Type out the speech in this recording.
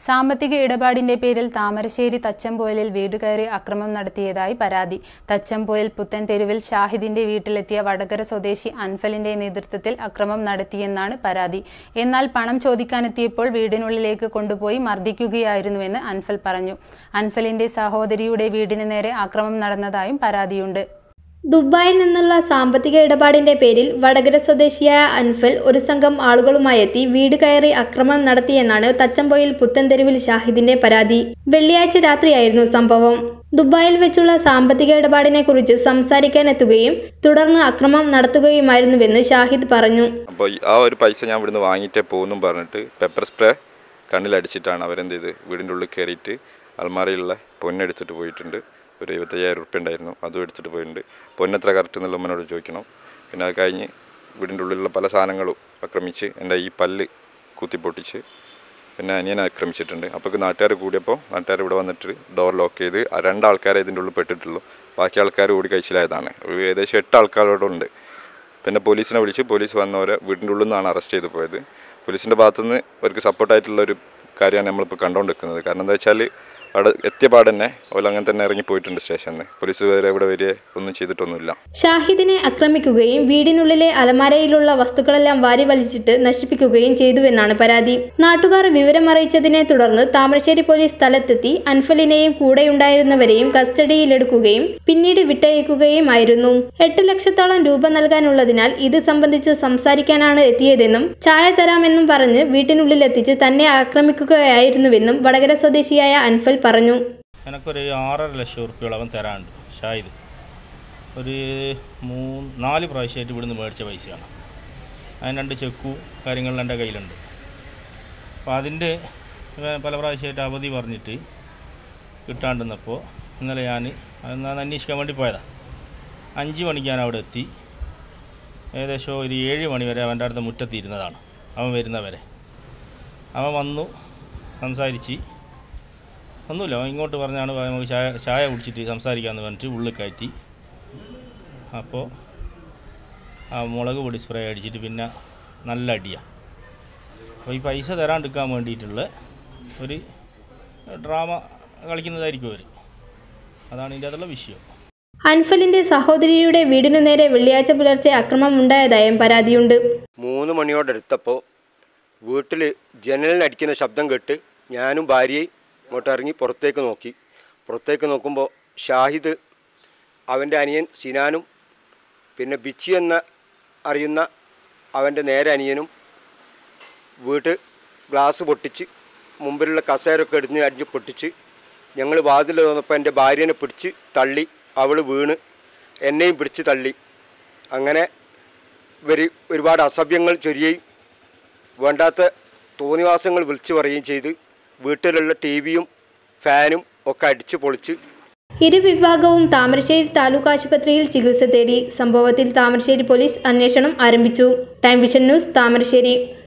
സാമ്പത്തിക ഇടപാടിന്റെ പേരിൽ താമരശ്ശേരി തച്ചമ്പോയിലിൽ വീട് കയറി അക്രമം നടത്തിയതായി പരാതി തച്ചമ്പോയിൽ പുത്തൻ തെരുവിൽ ഷാഹിദിന്റെ വീട്ടിലെത്തിയ വടകര സ്വദേശി അൻഫലിന്റെ നേതൃത്വത്തിൽ അക്രമം നടത്തിയെന്നാണ് പരാതി എന്നാൽ പണം ചോദിക്കാനെത്തിയപ്പോൾ വീടിനുള്ളിലേക്ക് കൊണ്ടുപോയി മർദ്ദിക്കുകയായിരുന്നുവെന്ന് അൻഫൽ പറഞ്ഞു അൻഫലിന്റെ സഹോദരിയുടെ വീടിന് നേരെ അക്രമം നടന്നതായും പരാതിയുണ്ട് ദുബായിൽ നിന്നുള്ള സാമ്പത്തിക ഇടപാടിന്റെ പേരിൽ വടകര സ്വദേശിയായ അൻഫൽ ഒരു സംഘം ആളുകളുമായി എത്തി വീട് കയറി അക്രമം നടത്തിയെന്നാണ് തച്ചമ്പൊയിൽ പുത്തൻതെരുവിൽ ഷാഹിദിന്റെ പരാതി വെള്ളിയാഴ്ച രാത്രിയായിരുന്നു സംഭവം ദുബായിൽ വെച്ചുള്ള സാമ്പത്തിക ഇടപാടിനെ കുറിച്ച് സംസാരിക്കാനെത്തുകയും തുടർന്ന് അക്രമം നടത്തുകയുമായിരുന്നുവെന്ന് ഷാഹിദ് പറഞ്ഞു അപ്പോൾ ആ ഒരു പൈസ ഞാൻ ഇവിടുന്ന് വാങ്ങിയിട്ടേ പോകുന്നു പറഞ്ഞിട്ട് പെപ്പർ സ്പ്രേ കണ്ണിലടിച്ചിട്ടാണ് അവരെന്ത് ചെയ്ത് വീടിൻ്റെ ഉള്ളിൽ കയറിയിട്ട് അൽമാരയിലുള്ള പൊന്നെടുത്തിട്ട് പോയിട്ടുണ്ട് ഒരു ഇരുപത്തയ്യായിരം ഉറുപ്പ്യ ഉണ്ടായിരുന്നു അതും എടുത്തിട്ട് പോയിട്ടുണ്ട് പൊന്നെത്ര കറക്റ്റ് എന്നുള്ള ഉമ്മനോട് ചോദിക്കണം പിന്നെ അത് കഴിഞ്ഞ് വീടിൻ്റെ ഉള്ളിലുള്ള പല സാധനങ്ങളും ആക്രമിച്ച് എൻ്റെ ഈ പല്ല് കുത്തിപ്പൊട്ടിച്ച് പിന്നെ അനിയനെ ആക്രമിച്ചിട്ടുണ്ട് അപ്പോൾ നാട്ടുകാർ കൂടിയപ്പോൾ നാട്ടുകാർ ഇവിടെ വന്നിട്ട് ഡോർ ലോക്ക് ചെയ്ത് ആ രണ്ടാൾക്കാരെ ഇതിൻ്റെ ഉള്ളിൽ പെട്ടിട്ടുള്ളൂ ബാക്കി ആൾക്കാർ ഓടി കഴിച്ചിലായതാണ് ഒരു ഏകദേശം എട്ട് ആൾക്കാരോടുണ്ട് പിന്നെ പോലീസിനെ വിളിച്ച് പോലീസ് വന്നവരെ വീടിൻ്റെ ഉള്ളിൽ നിന്നാണ് അറസ്റ്റ് ചെയ്ത് പോയത് പോലീസിൻ്റെ ഭാഗത്തുനിന്ന് അവർക്ക് സപ്പോർട്ടായിട്ടുള്ള ഒരു കാര്യമാണ് നമ്മളിപ്പോൾ കണ്ടുകൊണ്ടിരിക്കുന്നത് കാരണം എന്താ വെച്ചാൽ അവിടെ എത്തിയ പാട് തന്നെ അവർ അങ്ങനെ തന്നെ ഇറങ്ങി പോയിട്ടുണ്ട് സ്റ്റേഷനിൽ നിന്ന് പോലീസ് വരെ ഇവിടെ വരിക ഒന്നും ചെയ്തിട്ടൊന്നുമില്ല ഷാഹിദിനെ ആക്രമിക്കുകയും വീടിനുള്ളിലെ അലമാരയിലുള്ള വസ്തുക്കളെല്ലാം വാരി വലിച്ചിട്ട് നശിപ്പിക്കുകയും ചെയ്തുവെന്നാണ് പരാതി നാട്ടുകാർ വിവരമറിയിച്ചതിനെ തുടർന്ന് താമരശ്ശേരി പോലീസ് സ്ഥലത്തെത്തി അൻഫലിനെയും കൂടെയുണ്ടായിരുന്നവരെയും കസ്റ്റഡിയിലെടുക്കുകയും പിന്നീട് വിട്ടയക്കുകയുമായിരുന്നു എട്ട് ലക്ഷത്തോളം രൂപ നൽകാനുള്ളതിനാൽ ഇത് സംബന്ധിച്ച് സംസാരിക്കാനാണ് എത്തിയതെന്നും ചായ തരാമെന്നും പറഞ്ഞ് വീട്ടിനുള്ളിലെത്തിച്ച് തന്നെ ആക്രമിക്കുകയായിരുന്നുവെന്നും വടകര സ്വദേശിയായ അൻഫൽ പറഞ്ഞു എനിക്കൊരു ആറര ലക്ഷം ഉറുപ്പിയോളം അവൻ തരാനുണ്ട് ഷാഹിദ് ഒരു മൂന്ന് നാല് പ്രാവശ്യമായിട്ട് ഇവിടുന്ന് മേടിച്ച പൈസയാണ് അതിന് രണ്ട് ചെക്കു കാര്യങ്ങളും എൻ്റെ കയ്യിലുണ്ട് അപ്പോൾ അതിൻ്റെ ഇവൻ പല പ്രാവശ്യമായിട്ട് അവധി പറഞ്ഞിട്ട് കിട്ടാണ്ടിരുന്നപ്പോൾ ഇന്നലെ ഞാൻ അതൊന്ന് അന്വേഷിക്കാൻ വേണ്ടി പോയതാണ് അഞ്ച് മണിക്ക് ഞാൻ അവിടെ എത്തി ഏകദേശം ഒരു ഏഴ് മണി വരെ അവൻ്റെ അടുത്ത് മുറ്റത്തിരുന്നതാണ് അവൻ വരുന്നവരെ അവൻ വന്നു സംസാരിച്ച് ഒന്നുമില്ല അവൻ ഇങ്ങോട്ട് പറഞ്ഞാണ് വാ, നമുക്ക് ചായ ചായ കുടിച്ചിട്ട് സംസാരിക്കാമെന്ന് പറഞ്ഞിട്ട് ഉള്ളിൽ കയറ്റി അപ്പോൾ ആ മുളക് പൊടി സ്പ്രേ അടിച്ചിട്ട് പിന്നെ നല്ല അടിയാണ് അപ്പോൾ ഈ പൈസ തരാണ്ടിരിക്കാൻ വേണ്ടിയിട്ടുള്ള ഒരു ഡ്രാമ കളിക്കുന്നതായിരിക്കും അവർ അതാണ് ഇതിൻ്റെ അതുള്ള വിഷയം അൻഫലിന്റെ സഹോദരിയുടെ വീടിനു നേരെ വെള്ളിയാഴ്ച പുലർച്ചെ അക്രമം ഉണ്ടായതായും പരാതിയുണ്ട് മൂന്ന് മണിയോടെടുത്തപ്പോൾ വീട്ടിൽ ജനലിനടിക്കുന്ന ശബ്ദം കേട്ട് ഞാനും ഭാര്യയും ഇങ്ങോട്ട് ഇറങ്ങി പുറത്തേക്ക് നോക്കി പുറത്തേക്ക് നോക്കുമ്പോൾ ഷാഹിദ് അവൻ്റെ അനിയൻ സിനാനും പിന്നെ ബിച്ചി എന്ന അറിയുന്ന അവൻ്റെ നേരെ അനിയനും വീട്ട് ഗ്ലാസ് പൊട്ടിച്ച് മുമ്പിലുള്ള കസേരൊക്കെ എടുത്ത് അടിഞ്ഞ് പൊട്ടിച്ച് ഞങ്ങൾ വാതിൽ തുറന്നപ്പോൾ എൻ്റെ ഭാര്യനെ പിടിച്ച് തള്ളി അവൾ വീണ് എന്നെയും പിടിച്ച് തള്ളി അങ്ങനെ ഇവർ ഒരുപാട് അസഭ്യങ്ങൾ ചൊരിയുകയും വേണ്ടാത്ത തോന്നിവാസങ്ങൾ വിളിച്ചു പറയുകയും ചെയ്ത് വീട്ടിലുള്ള ടി വിയും ഫാനും ഒക്കെ അടിച്ച് പൊളിച്ച് ഇരുവിഭാഗവും താമരശ്ശേരി താലൂക്ക് ആശുപത്രിയിൽ ചികിത്സ തേടി സംഭവത്തിൽ താമരശ്ശേരി പോലീസ് അന്വേഷണം ആരംഭിച്ചു ടൈം വിഷൻ ന്യൂസ് താമരശ്ശേരി